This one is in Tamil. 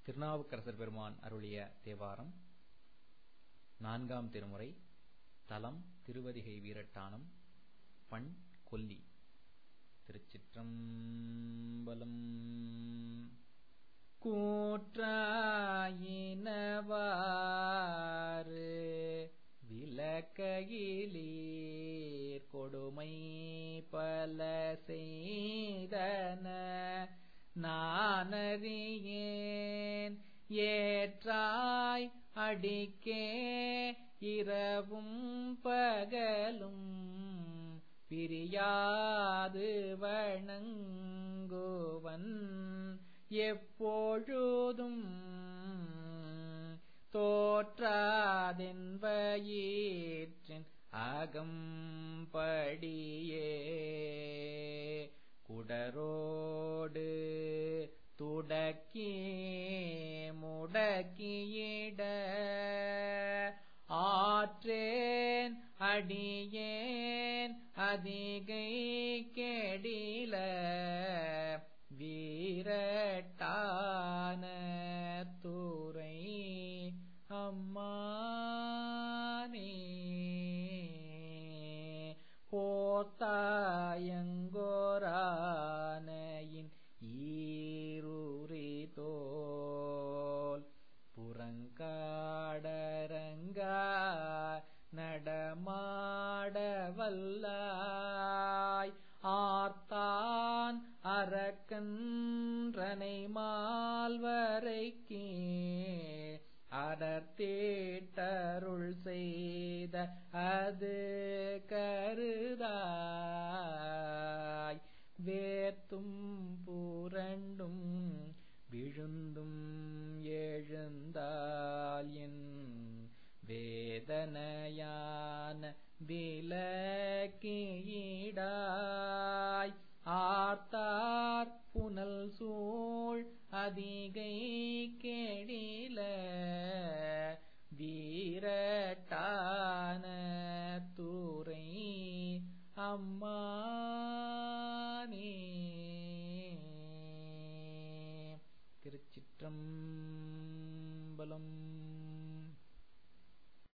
திருநாவுக்கரசர் பெருமான் அருளிய தேவாரம் நான்காம் திருமுறை தலம் திருவதிகை வீரட்டானம் பண் கொல்லி திருச்சிற்றம்பலம் கூற்றாயினவாறு விளக்கையிலீர் கொடுமை பல செய்தன நானறியேன் ஏற்றாய் அடிக்கே இரவும் பகலும் பிரியாது வணங்குவன் எப்பொழுதும் தோற்றாதென்பயிற்றின் அகம்படியே குடரோடு துடக்கி முடக்கியிட ஆற்றேன் அடியேன் அதிகை கெடில வீரட்டான தூரை அம்மானே போத்தாயங்கோரானையின் ஈரூரி தோல் புறங்காடரங்கா நடமாடவல்லாய் ஆர்த்தான் அரக்கன்றனை மால்வரைக்கே அடர்த்தேட்டருள் செய்த அது கருதாய் வேத்தும் புரண்டும் விழுந்தும் எழுந்தால் என் வேதனையான விலக்கீடாய் ஆர்த்தார் புனல் சூழ் அதிகை கெடில வீரட்டான